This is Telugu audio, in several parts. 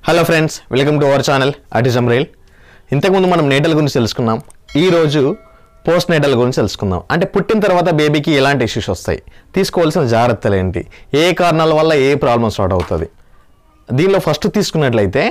hello friends welcome to our channel autism రైల్ ఇంతకుముందు మనం నేటల్ గురించి తెలుసుకున్నాం ఈరోజు పోస్ట్ నేటల్ గురించి తెలుసుకుందాం అంటే పుట్టిన తర్వాత బేబీకి ఎలాంటి ఇష్యూస్ వస్తాయి తీసుకోవాల్సిన జాగ్రత్తలు ఏంటి ఏ కారణాల వల్ల ఏ ప్రాబ్లం స్టార్ట్ అవుతుంది దీనిలో ఫస్ట్ తీసుకున్నట్లయితే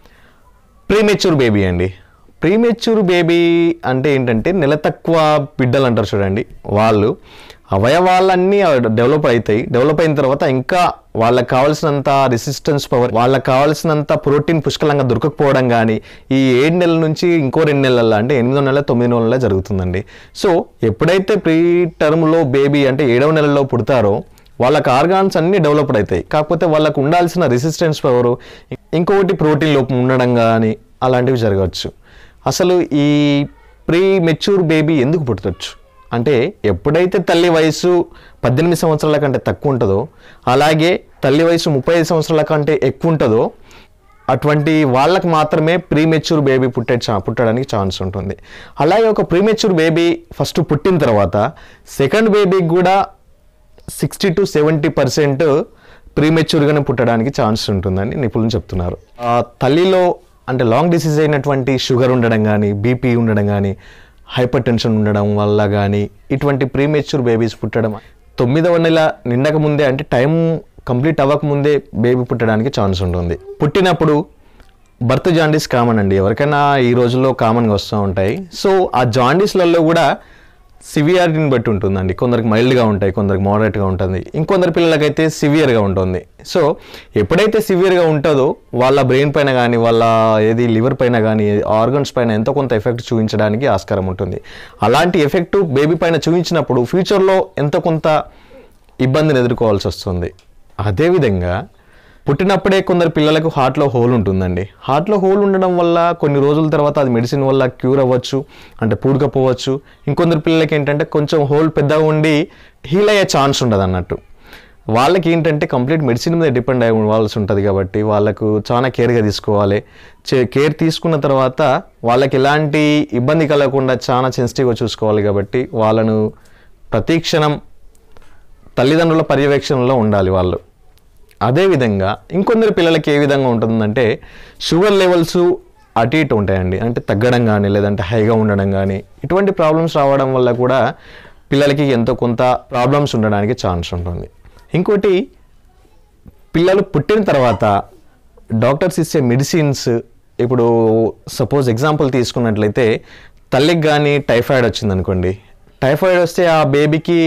ప్రీమెచ్యూర్ బేబీ అండి ప్రీమెచ్యూర్ బేబీ అంటే ఏంటంటే నెల తక్కువ బిడ్డలు అంటారు చూడండి వాళ్ళు అవయవాలన్నీ డెవలప్ అవుతాయి డెవలప్ అయిన తర్వాత ఇంకా వాళ్ళకి కావాల్సినంత రెసిస్టెన్స్ పవర్ వాళ్ళకి కావాల్సినంత ప్రోటీన్ పుష్కలంగా దొరకకపోవడం కానీ ఈ ఏడు నెలల నుంచి ఇంకో రెండు నెలల అంటే ఎనిమిదో నెల తొమ్మిది నెలల జరుగుతుందండి సో ఎప్పుడైతే ప్రీ టర్మ్లో బేబీ అంటే ఏడవ నెలలో పుడతారో వాళ్ళకి ఆర్గాన్స్ అన్నీ డెవలప్డ్ అవుతాయి కాకపోతే వాళ్ళకు ఉండాల్సిన రెసిస్టెన్స్ పవర్ ఇంకొకటి ప్రోటీన్ లోపం ఉండడం కానీ అలాంటివి జరగవచ్చు అసలు ఈ ప్రీ మెచ్యూర్ బేబీ ఎందుకు పుట్టవచ్చు అంటే ఎప్పుడైతే తల్లి వయసు పద్దెనిమిది సంవత్సరాల కంటే తక్కువ ఉంటుందో అలాగే తల్లి వయసు ముప్పై ఐదు సంవత్సరాల కంటే ఎక్కువ ఉంటుందో అటువంటి వాళ్ళకి మాత్రమే ప్రీమెచ్యూర్ బేబీ పుట్టే చా పుట్టడానికి ఛాన్స్ ఉంటుంది అలాగే ఒక ప్రీమెచ్యూర్ బేబీ ఫస్ట్ పుట్టిన తర్వాత సెకండ్ బేబీకి కూడా సిక్స్టీ టు సెవెంటీ పర్సెంట్ ప్రీమెచ్యూర్గానే పుట్టడానికి ఛాన్స్ ఉంటుందని నిపుణులు చెప్తున్నారు ఆ తల్లిలో అంటే లాంగ్ డిసీజ్ అయినటువంటి షుగర్ ఉండడం కానీ బీపీ ఉండడం కానీ హైపర్ టెన్షన్ ఉండడం వల్ల కానీ ఇటువంటి ప్రీమెచ్యూర్ బేబీస్ పుట్టడం తొమ్మిదవ నెల నిండక ముందే అంటే టైం కంప్లీట్ అవ్వక ముందే బేబీ పుట్టడానికి ఛాన్స్ ఉంటుంది పుట్టినప్పుడు బర్త్ జాండీస్ కామన్ అండి ఎవరికైనా ఈ రోజుల్లో కామన్గా వస్తూ ఉంటాయి సో ఆ జాండీస్లలో కూడా సివియారిటీని బట్టి ఉంటుందండి కొందరికి మైల్డ్గా ఉంటాయి కొందరికి మోడరేట్గా ఉంటుంది ఇంకొందరు పిల్లలకైతే సివియర్గా ఉంటుంది సో ఎప్పుడైతే సివియర్గా ఉంటుందో వాళ్ళ బ్రెయిన్ పైన కానీ వాళ్ళ ఏది లివర్ పైన కానీ ఆర్గన్స్ పైన ఎంతో కొంత ఎఫెక్ట్ చూపించడానికి ఆస్కారం ఉంటుంది అలాంటి ఎఫెక్ట్ బేబీ పైన చూపించినప్పుడు ఫ్యూచర్లో ఎంతో కొంత ఇబ్బందిని ఎదుర్కోవాల్సి వస్తుంది అదేవిధంగా పుట్టినప్పుడే కొందరు పిల్లలకు హార్ట్లో హోల్ ఉంటుందండి హార్ట్లో హోల్ ఉండడం వల్ల కొన్ని రోజుల తర్వాత అది మెడిసిన్ వల్ల క్యూర్ అవ్వచ్చు అంటే పూడకపోవచ్చు ఇంకొందరు పిల్లలకి ఏంటంటే కొంచెం హోల్ పెద్దగా ఉండి హీల్ అయ్యే ఛాన్స్ ఉండదు అన్నట్టు వాళ్ళకి ఏంటంటే కంప్లీట్ మెడిసిన్ మీద డిపెండ్ అయి ఉండాల్సి ఉంటుంది కాబట్టి వాళ్ళకు చాలా కేర్గా తీసుకోవాలి కేర్ తీసుకున్న తర్వాత వాళ్ళకి ఎలాంటి ఇబ్బంది కలగకుండా చాలా సెన్సిటివ్గా చూసుకోవాలి కాబట్టి వాళ్ళను ప్రతి క్షణం తల్లిదండ్రుల పర్యవేక్షణలో ఉండాలి వాళ్ళు అదేవిధంగా ఇంకొందరు పిల్లలకి ఏ విధంగా ఉంటుందంటే షుగర్ లెవెల్స్ అటు ఇటు ఉంటాయండి అంటే తగ్గడం కానీ లేదంటే హైగా ఉండడం కానీ ఇటువంటి ప్రాబ్లమ్స్ రావడం వల్ల కూడా పిల్లలకి ఎంతో కొంత ప్రాబ్లమ్స్ ఉండడానికి ఛాన్స్ ఉంటుంది ఇంకోటి పిల్లలు పుట్టిన తర్వాత డాక్టర్స్ ఇచ్చే మెడిసిన్స్ ఇప్పుడు సపోజ్ ఎగ్జాంపుల్ తీసుకున్నట్లయితే తల్లికి కానీ టైఫాయిడ్ వచ్చిందనుకోండి టైఫాయిడ్ వస్తే ఆ బేబీకి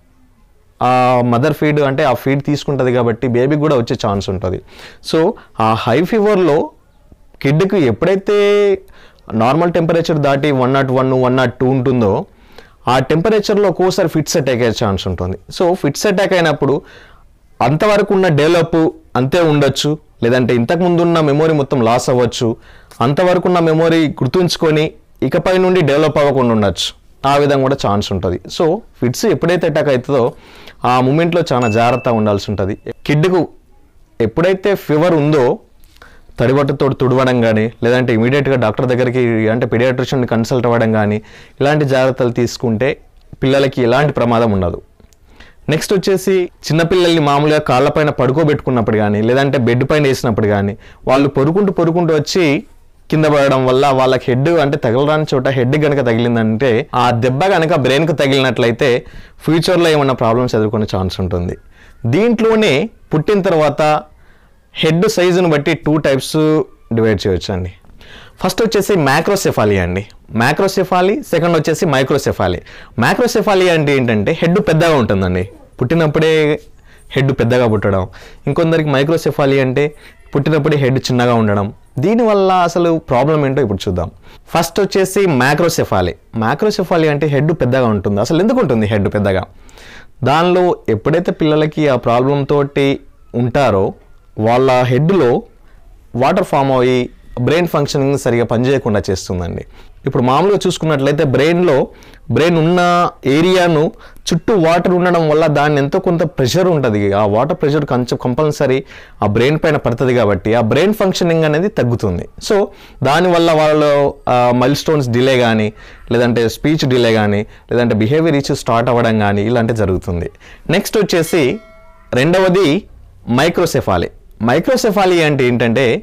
ఆ మదర్ ఫీడ్ అంటే ఆ ఫీడ్ తీసుకుంటుంది కాబట్టి బేబీకి కూడా వచ్చే ఛాన్స్ ఉంటుంది సో ఆ హై ఫీవర్లో కిడ్కి ఎప్పుడైతే నార్మల్ టెంపరేచర్ దాటి one naught one one naught two ఉంటుందో ఆ టెంపరేచర్లో ఒక్కోసారి ఫిట్స్ అటాక్ అయ్యే ఛాన్స్ ఉంటుంది సో ఫిట్స్ అటాక్ అయినప్పుడు అంతవరకు ఉన్న డెవలప్ అంతే ఉండొచ్చు లేదంటే ఇంతకుముందు ఉన్న మెమొరీ మొత్తం లాస్ అవ్వచ్చు అంతవరకు ఉన్న మెమొరీ గుర్తుంచుకొని ఇకపై నుండి డెవలప్ అవ్వకుండా ఉండొచ్చు ఆ విధంగా కూడా ఛాన్స్ ఉంటుంది సో ఫిట్స్ ఎప్పుడైతే అటాక్ అవుతుందో ఆ మూమెంట్లో చాలా జాగ్రత్తగా ఉండాల్సి ఉంటుంది కిడ్కు ఎప్పుడైతే ఫీవర్ ఉందో తడిబట్టతో తుడవడం కానీ లేదంటే ఇమీడియట్గా డాక్టర్ దగ్గరికి అంటే పిడియాట్రిషియన్ని కన్సల్ట్ అవ్వడం కానీ ఇలాంటి జాగ్రత్తలు తీసుకుంటే పిల్లలకి ఎలాంటి ప్రమాదం ఉండదు నెక్స్ట్ వచ్చేసి చిన్నపిల్లల్ని మామూలుగా కాళ్ళపైన పడుకోబెట్టుకున్నప్పుడు కానీ లేదంటే బెడ్ పైన వేసినప్పుడు కానీ వాళ్ళు పొరుకుంటూ పొరుకుంటూ వచ్చి కింద పడడం వల్ల వాళ్ళకి హెడ్ అంటే తగలరాని చోట హెడ్ కనుక తగిలిందంటే ఆ దెబ్బ కనుక బ్రెయిన్కి తగిలినట్లయితే ఫ్యూచర్లో ఏమైనా ప్రాబ్లమ్స్ ఎదుర్కొనే ఛాన్స్ ఉంటుంది దీంట్లోనే పుట్టిన తర్వాత హెడ్ సైజును బట్టి టూ టైప్స్ డివైడ్ చేయొచ్చు అండి ఫస్ట్ వచ్చేసి మ్యాక్రోసెఫాలి అండి మ్యాక్రోసెఫాలి సెకండ్ వచ్చేసి మైక్రోసెఫాలి మ్యాక్రోసెఫాలి అంటే ఏంటంటే హెడ్ పెద్దగా ఉంటుందండి పుట్టినప్పుడే హెడ్ పెద్దగా పుట్టడం ఇంకొందరికి మైక్రోసెఫాలి అంటే పుట్టినప్పుడే హెడ్ చిన్నగా ఉండడం దీనివల్ల అసలు ప్రాబ్లం ఏంటో ఇప్పుడు చూద్దాం ఫస్ట్ వచ్చేసి మ్యాక్రోసెఫాలి మ్యాక్రోసెఫాలి అంటే హెడ్ పెద్దగా ఉంటుంది అసలు ఎందుకు ఉంటుంది హెడ్ పెద్దగా దానిలో ఎప్పుడైతే పిల్లలకి ఆ ప్రాబ్లం తోటి ఉంటారో వాళ్ళ హెడ్లో వాటర్ ఫామ్ అయ్యి బ్రెయిన్ ఫంక్షనింగ్ సరిగా పనిచేయకుండా చేస్తుందండి ఇప్పుడు మామూలుగా చూసుకున్నట్లయితే బ్రెయిన్లో బ్రెయిన్ ఉన్న ఏరియాను చుట్టూ వాటర్ ఉండడం వల్ల దాన్ని ఎంతో కొంత ప్రెషర్ ఉంటుంది ఆ వాటర్ ప్రెషర్ కొంచెం కంపల్సరీ ఆ బ్రెయిన్ పైన పడుతుంది కాబట్టి ఆ బ్రెయిన్ ఫంక్షనింగ్ అనేది తగ్గుతుంది సో దానివల్ల వాళ్ళు మైల్ స్టోన్స్ డిలే కానీ లేదంటే స్పీచ్ డిలే కానీ లేదంటే బిహేవియర్ ఇష్యూస్ స్టార్ట్ అవ్వడం కానీ ఇలాంటివి జరుగుతుంది నెక్స్ట్ వచ్చేసి రెండవది మైక్రోసెఫాలి మైక్రోసెఫాలి అంటే ఏంటంటే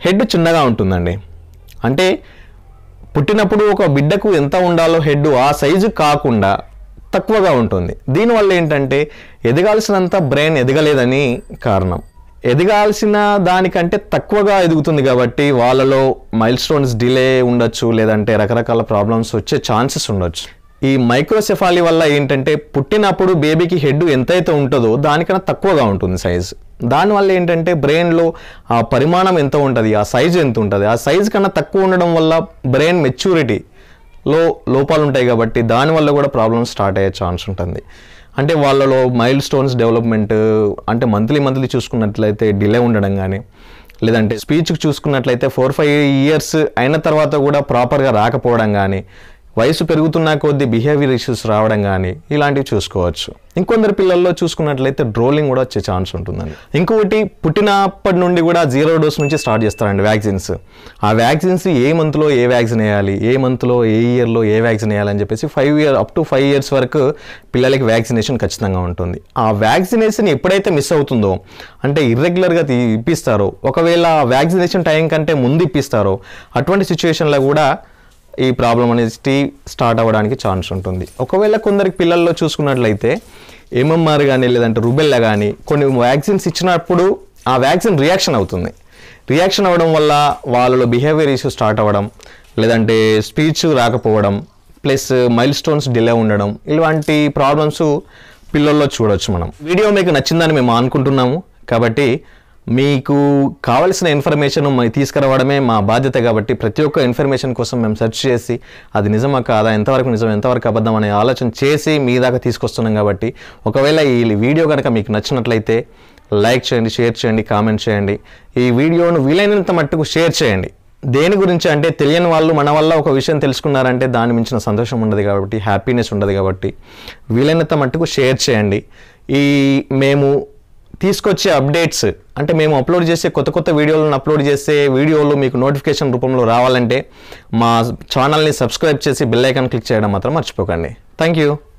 హెడ్ చిన్నగా ఉంటుందండి అంటే పుట్టినప్పుడు ఒక బిడ్డకు ఎంత ఉండాలో హెడ్ ఆ సైజు కాకుండా తక్కువగా ఉంటుంది దీనివల్ల ఏంటంటే ఎదగాల్సినంత బ్రెయిన్ ఎదగలేదని కారణం ఎదగాల్సిన దానికంటే తక్కువగా ఎదుగుతుంది కాబట్టి వాళ్ళలో మైల్ స్టోన్స్ డిలే ఉండొచ్చు లేదంటే రకరకాల ప్రాబ్లమ్స్ వచ్చే ఛాన్సెస్ ఉండొచ్చు ఈ మైక్రోసెఫాలి వల్ల ఏంటంటే పుట్టినప్పుడు బేబీకి హెడ్ ఎంతైతే ఉంటుందో దానికన్నా తక్కువగా ఉంటుంది సైజ్ దానివల్ల ఏంటంటే బ్రెయిన్లో ఆ పరిమాణం ఎంత ఉంటుంది ఆ సైజ్ ఎంత ఉంటుంది ఆ సైజ్ కన్నా తక్కువ ఉండడం వల్ల బ్రెయిన్ మెచ్యూరిటీ లో లోపాలు ఉంటాయి కాబట్టి దానివల్ల కూడా ప్రాబ్లమ్స్ స్టార్ట్ అయ్యే ఛాన్స్ ఉంటుంది అంటే వాళ్ళలో మైల్ స్టోన్స్ డెవలప్మెంట్ అంటే మంత్లీ మంత్లీ చూసుకున్నట్లయితే డిలే ఉండడం కానీ లేదంటే స్పీచ్కి చూసుకున్నట్లయితే ఫోర్ ఫైవ్ ఇయర్స్ అయిన తర్వాత కూడా ప్రాపర్గా రాకపోవడం కానీ వయసు పెరుగుతున్న కొద్దీ బిహేవియర్ ఇష్యూస్ రావడం కానీ ఇలాంటివి చూసుకోవచ్చు ఇంకొందరు పిల్లల్లో చూసుకున్నట్లయితే డ్రోలింగ్ కూడా వచ్చే ఛాన్స్ ఉంటుందండి ఇంకొకటి పుట్టినప్పటి నుండి కూడా జీరో డోస్ నుంచి స్టార్ట్ చేస్తారండి వ్యాక్సిన్స్ ఆ వ్యాక్సిన్స్ ఏ మంత్లో ఏ వ్యాక్సిన్ వేయాలి ఏ మంత్లో ఏ ఇయర్లో ఏ వ్యాక్సిన్ వేయాలని చెప్పేసి five year up to five years వరకు పిల్లలకి వ్యాక్సినేషన్ ఖచ్చితంగా ఉంటుంది ఆ వ్యాక్సినేషన్ ఎప్పుడైతే మిస్ అవుతుందో అంటే ఇర్రెగ్యులర్గా ఇప్పిస్తారో ఒకవేళ వ్యాక్సినేషన్ టైం కంటే ముందు ఇప్పిస్తారో అటువంటి సిచ్యువేషన్లో కూడా ఈ ప్రాబ్లం అనేది స్టార్ట్ అవ్వడానికి ఛాన్స్ ఉంటుంది ఒకవేళ కొందరికి పిల్లల్లో చూసుకున్నట్లయితే ఎంఎంఆర్ కానీ లేదంటే రుబెల్లా కానీ కొన్ని వ్యాక్సిన్స్ ఇచ్చినప్పుడు ఆ వ్యాక్సిన్ రియాక్షన్ అవుతుంది రియాక్షన్ అవ్వడం వల్ల వాళ్ళలో బిహేవియర్ ఇష్యూ స్టార్ట్ అవ్వడం లేదంటే స్పీచ్ రాకపోవడం ప్లస్ మైల్ స్టోన్స్ డిలే ఉండడం ఇలాంటి ప్రాబ్లమ్స్ పిల్లల్లో చూడొచ్చు మనం వీడియో మీకు నచ్చిందని మేము అనుకుంటున్నాము కాబట్టి మీకు కావలసిన ఇన్ఫర్మేషన్ మేము తీసుకురావడమే మా బాధ్యత కాబట్టి ప్రతి ఒక్క ఇన్ఫర్మేషన్ కోసం మేము సెర్చ్ చేసి అది నిజమా కాదా ఎంతవరకు నిజం ఎంతవరకు అబద్ధం అనే ఆలోచన చేసి మీ దాకా తీసుకొస్తున్నాం కాబట్టి ఒకవేళ ఈ వీడియో కనుక మీకు నచ్చినట్లయితే లైక్ చేయండి షేర్ చేయండి కామెంట్ చేయండి ఈ వీడియోను వీలైనంత మట్టుకు షేర్ చేయండి దేని గురించి అంటే తెలియని వాళ్ళు మన వల్ల ఒక విషయం తెలుసుకున్నారంటే దాని మించిన సంతోషం ఉండదు కాబట్టి హ్యాపీనెస్ ఉండదు కాబట్టి వీలైనంత మట్టుకు షేర్ చేయండి ఈ మేము తీసుకొచ్చే అప్డేట్స్ అంటే మేము అప్లోడ్ చేసే కొత్త కొత్త వీడియోలను అప్లోడ్ చేసే వీడియోలు మీకు నోటిఫికేషన్ రూపంలో రావాలంటే మా ఛానల్ని సబ్స్క్రైబ్ చేసి బెల్ ఐకాన్ క్లిక్ చేయడం మాత్రం మర్చిపోకండి థ్యాంక్ యూ